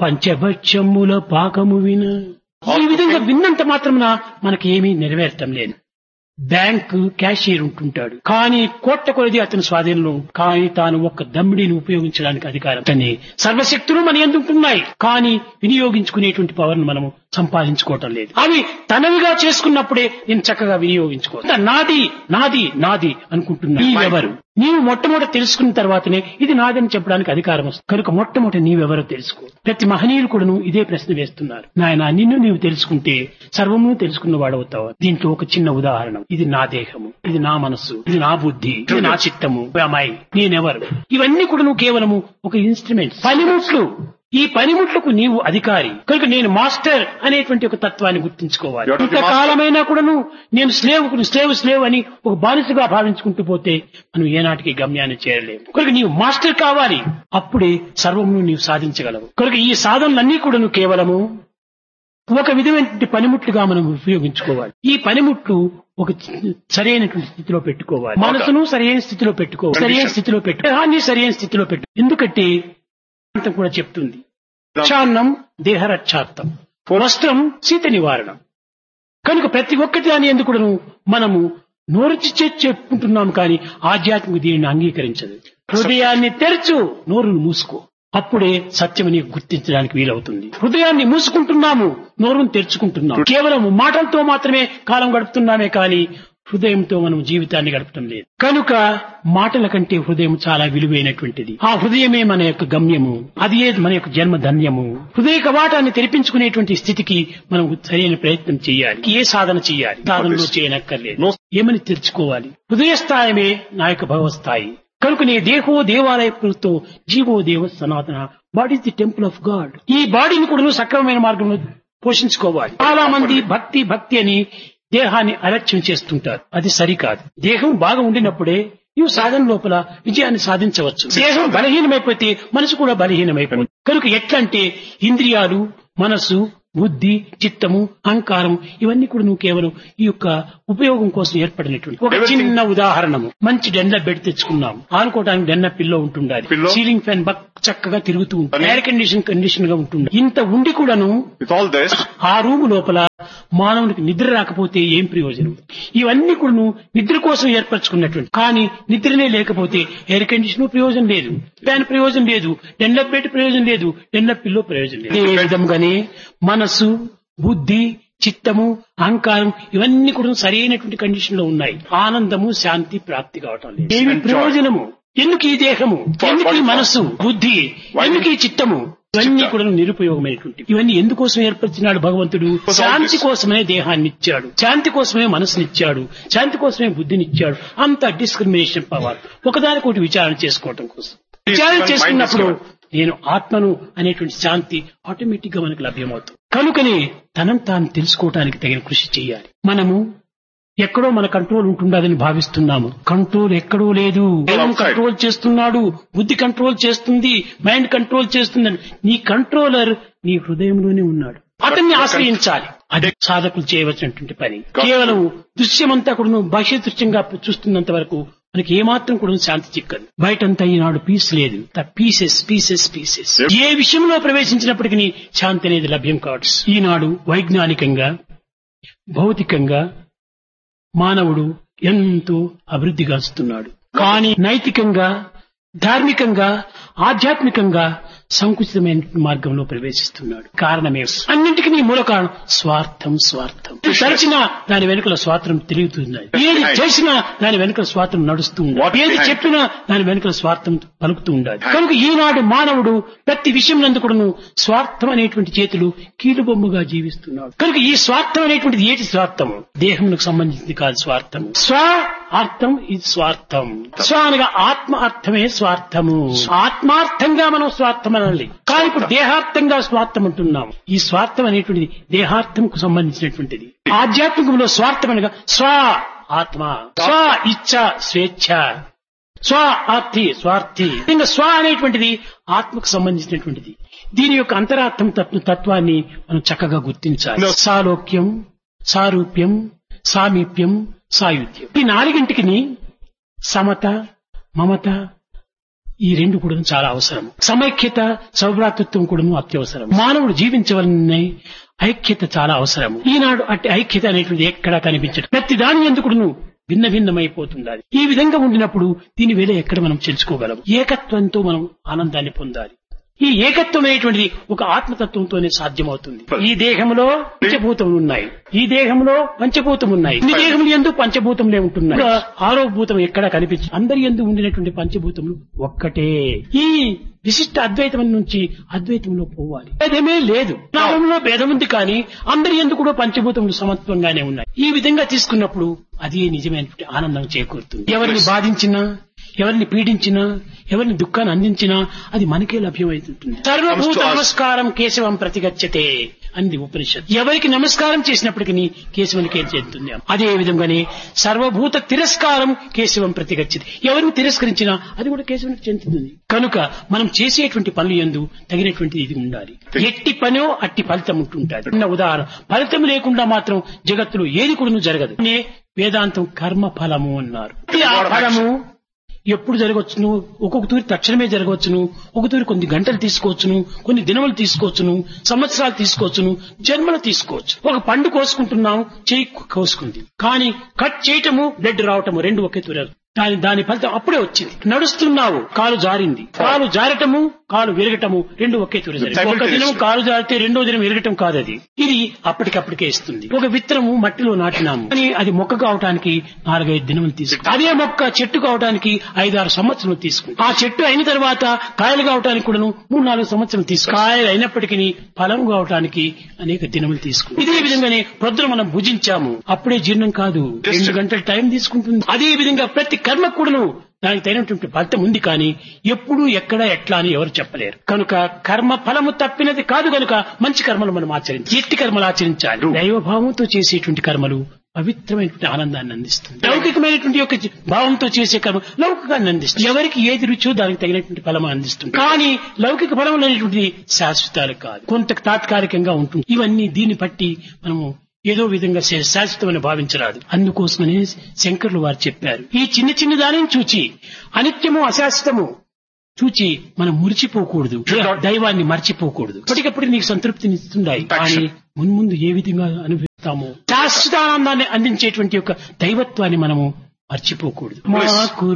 పంచభక్షముల పాకము విన ఈ విధంగా విన్నంత మాత్రమున మనకి ఏమీ నెరవేరటం లేదు బ్యాంకు క్యాషియర్ ఉంటుంటాడు కానీ కోట్ల కొలది అతని స్వాధీనంలో కానీ తాను ఒక్క దమ్మిడిని ఉపయోగించడానికి అధికారం కానీ సర్వశక్తులు మన ఎందుకున్నాయి కానీ వినియోగించుకునేటువంటి పవర్ మనము సంపాదించుకోవటం లేదు అవి తనవిగా చేసుకున్నప్పుడే నేను చక్కగా వినియోగించుకో నాది నాది నాది అనుకుంటున్నా నీవెవరు నీవు మొట్టమొదటి తెలుసుకున్న తర్వాతనే ఇది నాదని చెప్పడానికి అధికారం వస్తుంది కనుక మొట్టమొదటి నీవెవరో తెలుసుకో ప్రతి మహనీయులు కూడాను ఇదే ప్రశ్న వేస్తున్నారు నాయన నిన్ను నీవు తెలుసుకుంటే సర్వము తెలుసుకున్న వాడవుతావు దీంట్లో ఒక చిన్న ఉదాహరణ ఇది నా దేహము ఇది నా మనస్సు ఇది నా బుద్ధి ఇది నా చిత్తము అమ్మాయి నేనెవరు ఇవన్నీ కూడా నువ్వు కేవలము ఒక ఇన్స్ట్రుమెంట్ పనిముట్లు ఈ పనిముట్లకు నీవు అధికారి కనుక నేను మాస్టర్ అనేటువంటి ఒక తత్వాన్ని గుర్తించుకోవాలి You have to be ఇంతకాలమైనా కూడాను నేను స్లేవ్ స్లేవ్ స్లేవ్ అని ఒక బానిసగా భావించుకుంటూ పోతే మనం ఏనాటికి గమ్యాన్ని చేరలేము కనుక నీవు మాస్టర్ కావాలి అప్పుడే సర్వమును నీవు సాధించగలవు కనుక ఈ సాధనలన్నీ కూడాను కేవలము ఒక విధమైనటువంటి పనిముట్లుగా మనం ఉపయోగించుకోవాలి ఈ పనిముట్లు ఒక చి- సరైనటువంటి స్థితిలో పెట్టుకోవాలి మనసును సరైన స్థితిలో పెట్టుకోవాలి సరైన స్థితిలో పెట్టు దేహాన్ని సరైన స్థితిలో పెట్టు ఎందుకంటే వేదాంతం కూడా చెప్తుంది చాన్నం దేహరక్షార్థం వస్త్రం శీత నివారణం కనుక ప్రతి ఒక్కటి దాని ఎందుకు మనము నోరుచి చేసి చెప్పుకుంటున్నాం కానీ ఆధ్యాత్మిక దీనిని అంగీకరించదు హృదయాన్ని తెరచు నోరును మూసుకో అప్పుడే సత్యం నీకు గుర్తించడానికి వీలవుతుంది హృదయాన్ని మూసుకుంటున్నాము నోరును తెరుచుకుంటున్నాము కేవలం మాటలతో మాత్రమే కాలం గడుపుతున్నామే కానీ హృదయంతో మనం జీవితాన్ని గడపటం లేదు కనుక మాటల కంటే హృదయం చాలా విలువైనటువంటిది ఆ హృదయమే మన యొక్క గమ్యము అది మన యొక్క జన్మ ధన్యము హృదయ కవాటాన్ని తెరిపించుకునేటువంటి స్థితికి మనం సరైన ప్రయత్నం చేయాలి ఏ సాధన చేయాలి సాధనలో చేయనక్కర్లేదు ఏమని తెరుచుకోవాలి హృదయ స్థాయమే నా యొక్క భగవస్థాయి కనుక నీ దేహో దేవాలయతో జీవో దేవ సనాతన body the temple of God ఈ బాడీని కూడా నువ్వు సక్రమమైన మార్గంలో పోషించుకోవాలి చాలా మంది భక్తి భక్తి అని దేహాన్ని అలక్ష్యం చేస్తుంటారు అది సరికాదు దేహం బాగా ఉండినప్పుడే నీవు సాధన లోపల విజయాన్ని సాధించవచ్చు దేహం బలహీనమైపోతే మనసు కూడా బలహీనమైపోతుంది కనుక ఎట్లంటే ఇంద్రియాలు మనసు బుద్ధి చిత్తము అహంకారం ఇవన్నీ కూడా నువ్వు కేవలం ఈ యొక్క ఉపయోగం కోసం ఏర్పడినటువంటి ఒక చిన్న ఉదాహరణము మంచి డెన్న బెడ్ తెచ్చుకున్నాం ఆనుకోవడానికి డెన్న పిల్లో ఉంటుండాలి Pillow? సీలింగ్ ఫ్యాన్ బక్ చక్కగా తిరుగుతూ ఉంటుంది ఎయిర్ కండిషన్ కండిషన్ గా ఉంటుంది ఇంత ఉండి కూడాను With all this, ఆ రూము లోపల మానవునికి నిద్ర రాకపోతే ఏం ప్రయోజనం ఇవన్నీ కూడా నువ్వు నిద్ర కోసం ఏర్పరచుకున్నటువంటి కానీ నిద్రనే లేకపోతే ఎయిర్ కండిషన్ ప్రయోజనం లేదు ఫ్యాన్ ప్రయోజనం లేదు డెన్లప్ బెడ్ ప్రయోజనం లేదు డెన్లప్ పిల్లో ప్రయోజనం లేదు ఏ విధంగానే మనసు బుద్ధి చిత్తము అహంకారం ఇవన్నీ కూడా సరైనటువంటి కండిషన్ లో ఉన్నాయి ఆనందము శాంతి ప్రాప్తి కావటం లేదు ఏమి ప్రయోజనము ఎందుకు ఈ దేహము ఎందుకు ఈ మనస్సు బుద్ధి ఎందుకు ఈ చిత్తము ఇవన్నీ కూడా నిరుపయోగమైనటువంటి ఇవన్నీ ఎందుకోసం ఏర్పరిచినాడు భగవంతుడు శాంతి కోసమే దేహాన్ని ఇచ్చాడు శాంతి కోసమే మనసునిచ్చాడు శాంతి కోసమే బుద్ధినిచ్చాడు అంత డిస్క్రిమినేషన్ పవర్ ఒకదానికొకటి విచారణ చేసుకోవటం కోసం విచారణ చేసుకున్నప్పుడు నేను ఆత్మను అనేటువంటి శాంతి ఆటోమేటిక్ గా మనకు లభ్యమవుతుంది కనుకనే తనం తాను తెలుసుకోవటానికి తగిన కృషి చేయాలి మనము ఎక్కడో మన కంట్రోల్ ఉంటుండదని భావిస్తున్నాము కంట్రోల్ ఎక్కడో లేదు దేహం outside. కంట్రోల్ చేస్తున్నాడు బుద్ధి కంట్రోల్ చేస్తుంది మైండ్ కంట్రోల్ చేస్తుందని నీ కంట్రోలర్ నీ హృదయంలోనే ఉన్నాడు అతన్ని ఆశ్రయించాలి అదే సాధకులు చేయవలసినటువంటి పని కేవలం దృశ్యమంతా కూడా నువ్వు బాహ్య దృశ్యంగా చూస్తున్నంత వరకు మనకి ఏమాత్రం కూడా శాంతి చిక్కదు బయటంతా ఈనాడు పీస్ లేదు పీసెస్ పీసెస్ పీసెస్ ఏ విషయంలో ప్రవేశించినప్పటికీ శాంతి అనేది లభ్యం కావచ్చు ఈనాడు వైజ్ఞానికంగా భౌతికంగా మానవుడు ఎంతో అభివృద్ధి గాంచుతున్నాడు కానీ నైతికంగా ధార్మికంగా ఆధ్యాత్మికంగా సంకుచితమైన మార్గంలో ప్రవేశిస్తున్నాడు కారణమే అన్నింటికి నీ మూల కారణం స్వార్థం స్వార్థం తరచిన దాని వెనుకల స్వార్థం తిరుగుతున్నది ఏది చేసినా దాని వెనుకల స్వార్థం నడుస్తూ ఉంది ఏది చెప్పినా దాని వెనుకల స్వార్థం పలుకుతూ ఉండాలి కనుక ఈనాడు మానవుడు ప్రతి విషయం నందుకుడును స్వార్థం అనేటువంటి చేతులు కీలుబొమ్మగా జీవిస్తున్నాడు కనుక ఈ స్వార్థం అనేటువంటిది ఏటి స్వార్థము దేహమునకు సంబంధించింది కాదు స్వార్థము స్వ అర్థం ఇది స్వార్థం స్వ అనగా ఆత్మ అర్థమే స్వార్థము ఆత్మార్థంగా మనం స్వార్థం అనాలి కానీ ఇప్పుడు దేహార్థంగా స్వార్థం అంటున్నాం ఈ స్వార్థం అనేటువంటిది దేహార్థంకు సంబంధించినటువంటిది ఆధ్యాత్మికంలో స్వార్థం అనగా స్వ ఆత్మ స్వ ఇచ్ఛ స్వేచ్ఛ స్వ ఆర్థి స్వార్థి ఇంకా స్వ అనేటువంటిది ఆత్మకు సంబంధించినటువంటిది దీని యొక్క అంతరార్థం తత్వ- తత్వాన్ని మనం చక్కగా గుర్తించాలి సాలోక్యం సారూప్యం సామీప్యం సాయుధ్యం ఈ నాలుగింటికి సమత మమత ఈ రెండు కూడా చాలా అవసరం సమైక్యత సౌభ్రాతృత్వం కూడా అత్యవసరం మానవుడు జీవించవలన ఐక్యత చాలా అవసరం ఈనాడు అట్టి ఐక్యత అనేటువంటిది ఎక్కడా కనిపించదు ప్రతి దాని ఎందుకును భిన్న భిన్నమైపోతుంది ఈ విధంగా ఉండినప్పుడు దీని వేల ఎక్కడ మనం తెలుసుకోగలం ఏకత్వంతో మనం ఆనందాన్ని పొందాలి ఈ ఏకత్వం అనేటువంటిది ఒక ఆత్మతత్వంతోనే సాధ్యమవుతుంది ఈ దేహంలో పంచభూతములు ఉన్నాయి ఈ దేహంలో పంచభూతములు ఉన్నాయి ఈ దేహములు ఎందు పంచభూతములే ఉంటున్నాయి ఇంకా ఆరో భూతం ఎక్కడా కనిపించదు అందరి ఎందు ఉండినటువంటి పంచభూతములు ఒక్కటే ఈ విశిష్ట అద్వైతం నుంచి అద్వైతంలో పోవాలి భేదమే లేదు నామంలో భేదం ఉంది కానీ అందరి ఎందుకు కూడా పంచభూతములు సమత్వంగానే ఉన్నాయి ఈ విధంగా తీసుకున్నప్పుడు అది నిజమైనటువంటి ఆనందం చేకూరుతుంది ఎవరిని బాధించినా ఎవరిని పీడించినా ఎవరిని దుఃఖాన్ని అందించినా అది మనకే లభ్యమవుతుంటుంది సర్వభూత నమస్కారం కేశవం ప్రతిగచ్చతే అంది ఉపనిషత్ ఎవరికి నమస్కారం చేసినప్పటికీ కేశవునికి ఏం చెందుతుంది అదే విధంగానే సర్వభూత తిరస్కారం కేశవం ప్రతిగచ్చతి ఎవరిని తిరస్కరించినా అది కూడా కేశవునికి చెందుతుంది కనుక మనం చేసేటువంటి పనులు ఎందు తగినటువంటి ఇది ఉండాలి ఎట్టి పనో అట్టి ఫలితం ఉంటుంటుంది చిన్న ఉదాహరణ ఫలితం లేకుండా మాత్రం జగత్తులో ఏది కూడా జరగదు నే వేదాంతం కర్మ ఫలము అన్నారు ఆ ఫలము ఎప్పుడు జరగవచ్చును ఒక్కొక్క తూరి తక్షణమే జరగవచ్చును ఒక తూరి కొన్ని గంటలు తీసుకోవచ్చును కొన్ని దినములు తీసుకోవచ్చును సంవత్సరాలు తీసుకోవచ్చును జన్మలు తీసుకోవచ్చు ఒక పండు కోసుకుంటున్నాం చేయి కోసుకుంది కానీ కట్ చేయటము బ్లడ్ రావటము రెండు ఒకే తూరి దాని దాని ఫలితం అప్పుడే వచ్చింది నడుస్తున్నావు కాలు జారింది కాలు జారటము కాలు విరగటము రెండు ఒకే తూరి జరిగింది. ఒక దినం కాలు జారితే రెండో దినం విరగటం కాదు అది ఇది అప్పటికప్పటికే ఇస్తుంది ఒక విత్తనము మట్టిలో నాటినాము కానీ అది మొక్క కావటానికి నాలుగైదు దినములు తీసుకుంది అదే మొక్క చెట్టు కావటానికి ఐదారు సంవత్సరాలు తీసుకుంది ఆ చెట్టు అయిన తర్వాత కాయలు కావటానికి కూడాను మూడు నాలుగు సంవత్సరాలు తీసుకుంది కాయలు అయినప్పటికీ ఫలం కావటానికి అనేక దినములు తీసుకుంది ఇదే విధంగానే ప్రొద్దున మనం భుజించాము అప్పుడే జీర్ణం కాదు రెండు గంటల టైం తీసుకుంటుంది అదే విధంగా ప్రతి కర్మ కూడాను దానికి తగినటువంటి ఫలితం ఉంది కానీ ఎప్పుడు ఎక్కడ ఎట్లా అని ఎవరు చెప్పలేరు కనుక కర్మ ఫలము తప్పినది కాదు కనుక మంచి కర్మలు మనం ఆచరించాలి ఎట్టి కర్మలు ఆచరించాలి దైవభావంతో చేసేటువంటి కర్మలు పవిత్రమైనటువంటి ఆనందాన్ని అందిస్తుంది లౌకికమైనటువంటి యొక్క జీ- భావంతో చేసే కర్మ లౌకికాన్ని అందిస్తుంది ఎవరికి ఏది రుచో దానికి తగినటువంటి ఫలం అందిస్తుంది కానీ లౌకిక ఫలం అనేటువంటిది శాశ్వతాలు కాదు కొంత తాత్కాలికంగా ఉంటుంది ఇవన్నీ దీన్ని బట్టి మనము ఏదో విధంగా శా- శాశ్వతమని భావించరాదు అందుకోసమని శంకర్లు వారు చెప్పారు ఈ చిన్న చిన్న దానిని చూచి అనిత్యము అశాశ్వతము చూచి మనం మురిచిపోకూడదు దైవాన్ని మర్చిపోకూడదు ఇప్పటికప్పుడు నీకు సంతృప్తిని ఇస్తున్నాయి కానీ మున్ముందు ఏ విధంగా అనుభవిస్తామో శాశ్వత ఆనందాన్ని అందించేటువంటి యొక్క దైవత్వాన్ని మనము మర్చిపోకూడదు మాకు